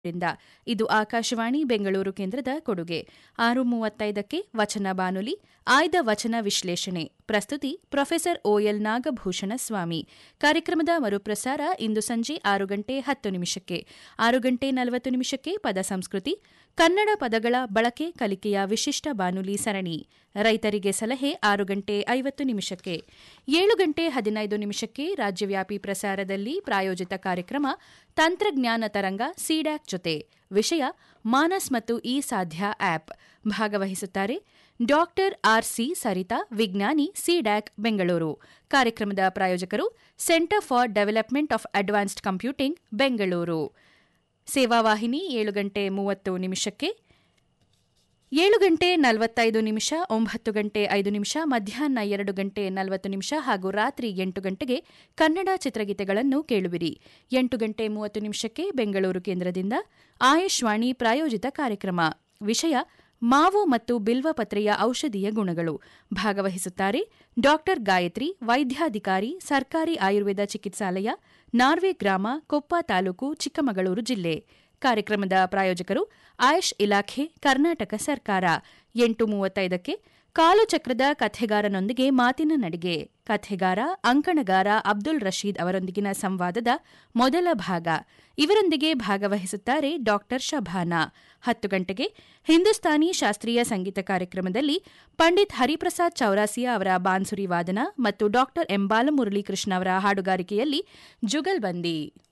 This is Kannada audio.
ರಿಂದ ಇದು ಆಕಾಶವಾಣಿ ಬೆಂಗಳೂರು ಕೇಂದ್ರದ ಕೊಡುಗೆ ಆರು ಮೂವತ್ತೈದಕ್ಕೆ ವಚನ ಬಾನುಲಿ ಆಯ್ದ ವಚನ ವಿಶ್ಲೇಷಣೆ ಪ್ರಸ್ತುತಿ ಪ್ರೊಫೆಸರ್ ಓಎಲ್ ನಾಗಭೂಷಣ ಸ್ವಾಮಿ ಕಾರ್ಯಕ್ರಮದ ಮರುಪ್ರಸಾರ ಇಂದು ಸಂಜೆ ಆರು ಗಂಟೆ ಹತ್ತು ನಿಮಿಷಕ್ಕೆ ಆರು ಗಂಟೆ ನಲವತ್ತು ನಿಮಿಷಕ್ಕೆ ಪದ ಸಂಸ್ಕೃತಿ ಕನ್ನಡ ಪದಗಳ ಬಳಕೆ ಕಲಿಕೆಯ ವಿಶಿಷ್ಟ ಬಾನುಲಿ ಸರಣಿ ರೈತರಿಗೆ ಸಲಹೆ ಆರು ಗಂಟೆ ಐವತ್ತು ನಿಮಿಷಕ್ಕೆ ಏಳು ಗಂಟೆ ಹದಿನೈದು ನಿಮಿಷಕ್ಕೆ ರಾಜ್ಯವ್ಯಾಪಿ ಪ್ರಸಾರದಲ್ಲಿ ಪ್ರಾಯೋಜಿತ ಕಾರ್ಯಕ್ರಮ ತಂತ್ರಜ್ಞಾನ ತರಂಗ ಸಿಡ್ಯಾಕ್ ಜೊತೆ ವಿಷಯ ಮಾನಸ್ ಮತ್ತು ಇ ಸಾಧ್ಯ ಆಪ್ ಭಾಗವಹಿಸುತ್ತಾರೆ ಡಾಕ್ಟರ್ ಆರ್ಸಿ ಸರಿತಾ ವಿಜ್ಞಾನಿ ಸಿಡ್ಯಾಕ್ ಬೆಂಗಳೂರು ಕಾರ್ಯಕ್ರಮದ ಪ್ರಾಯೋಜಕರು centre for development of advanced computing Bengaluru ಸೇವಾವಾಹಿನಿ ಏಳು ಗಂಟೆ ಮೂವತ್ತು ನಿಮಿಷಕ್ಕೆ ಏಳು ಗಂಟೆ ನಲವತ್ತೈದು ನಿಮಿಷ ಒಂಬತ್ತು ಗಂಟೆ ಐದು ನಿಮಿಷ ಮಧ್ಯಾಹ್ನ ಎರಡು ಗಂಟೆ ನಲವತ್ತು ನಿಮಿಷ ಹಾಗೂ ರಾತ್ರಿ ಎಂಟು ಗಂಟೆಗೆ ಕನ್ನಡ ಚಿತ್ರಗೀತೆಗಳನ್ನು ಕೇಳುವಿರಿ ಎಂಟು ಗಂಟೆ ಮೂವತ್ತು ನಿಮಿಷಕ್ಕೆ ಬೆಂಗಳೂರು ಕೇಂದ್ರದಿಂದ ಆಯುಷ್ವಾಣಿ ಪ್ರಾಯೋಜಿತ ಕಾರ್ಯಕ್ರಮ ವಿಷಯ ಮಾವು ಮತ್ತು ಬಿಲ್ವಪತ್ರೆಯ ಔಷಧೀಯ ಗುಣಗಳು ಭಾಗವಹಿಸುತ್ತಾರೆ ಡಾಕ್ಟರ್ ಗಾಯತ್ರಿ ವೈದ್ಯಾಧಿಕಾರಿ ಸರ್ಕಾರಿ ಆಯುರ್ವೇದ ಚಿಕಿತ್ಸಾಲಯ ನಾರ್ವೆ ಗ್ರಾಮ ಕೊಪ್ಪ ತಾಲೂಕು ಚಿಕ್ಕಮಗಳೂರು ಜಿಲ್ಲೆ ಕಾರ್ಯಕ್ರಮದ ಪ್ರಾಯೋಜಕರು ಆಯುಷ್ ಇಲಾಖೆ ಕರ್ನಾಟಕ ಸರ್ಕಾರ ಎಂಟು ಮೂವತ್ತೈದಕ್ಕೆ ಕಾಲುಚಕ್ರದ ಕಥೆಗಾರನೊಂದಿಗೆ ಮಾತಿನ ನಡಿಗೆ ಕಥೆಗಾರ ಅಂಕಣಗಾರ ಅಬ್ದುಲ್ ರಶೀದ್ ಅವರೊಂದಿಗಿನ ಸಂವಾದದ ಮೊದಲ ಭಾಗ ಇವರೊಂದಿಗೆ ಭಾಗವಹಿಸುತ್ತಾರೆ ಡಾಕ್ಟರ್ ಶಭಾನಾ ಹತ್ತು ಗಂಟೆಗೆ ಹಿಂದೂಸ್ತಾನಿ ಶಾಸ್ತ್ರೀಯ ಸಂಗೀತ ಕಾರ್ಯಕ್ರಮದಲ್ಲಿ ಪಂಡಿತ್ ಹರಿಪ್ರಸಾದ್ ಚೌರಾಸಿಯಾ ಅವರ ಬಾನ್ಸುರಿ ವಾದನ ಮತ್ತು ಡಾಕ್ಟರ್ ಎಂ ಬಾಲಮುರಳಿ ಕೃಷ್ಣ ಅವರ ಹಾಡುಗಾರಿಕೆಯಲ್ಲಿ ಜುಗಲ್ಬಂದಿ